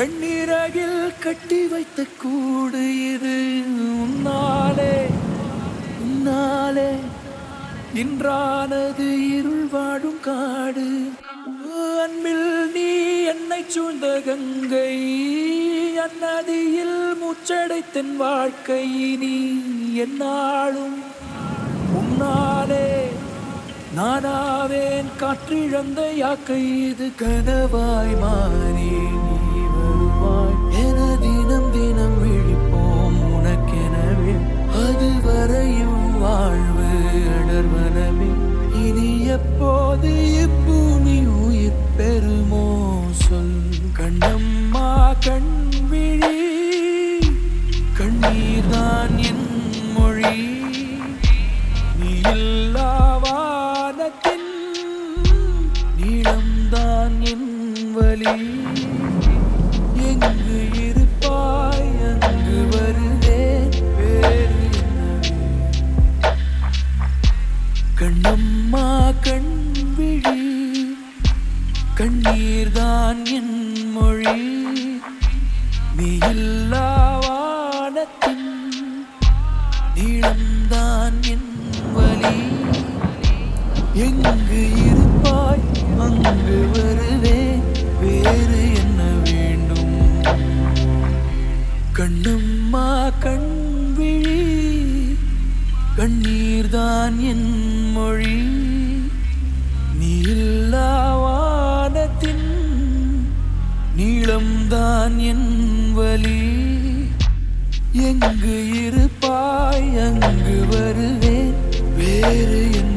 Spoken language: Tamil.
வெண்ணிறகில் கட்டி வைத்த கூடு இது உன்னாலே உன்னாலே இன்றானது இருள் வாடும் காடு அன்பில் நீ என்னை சூழ்ந்த கங்கை அந்நதியில் முச்சடைத்தன் வாழ்க்கை நீ என்னாலும் உன்னாலே நானாவேன் காற்றிழந்த யாக்கை இது கனவாய் மாறி நீ வருவாய் என தினம் தினம் விழிப்போம் உனக்கெனவே அதுவரையும் வாழ்வு அடர்வனமே இனி எப்போது இப்பூமி உயிர் பெறுமோ சொல் கண்ணம்மா கண் விழி கண்ணீர்தான் என் மொழி நீ இல்லா வானத்தின் நீளம்தான் என் வழி எங்கு இருப்பாய் அங்கு வருவேன் வேறு என்னவே கண்ணம்மா கண் விழி கண்ணீர்தான் என் மொழி நீ இல்லா வானத்தின் நீளம்தான் என் வழி எங்கு இருப்பாய் அங்கு வருவேன் வேறு என்ன வேண்டும் கண்ணம்மா கண் விழி கண்ணீர்தான் என் மொழி நீ இல்லா வானத்தின் நீளம்தான் என் வழி எங்கு இருப்பாய் அங்கு வருவேன் வேறு என்ன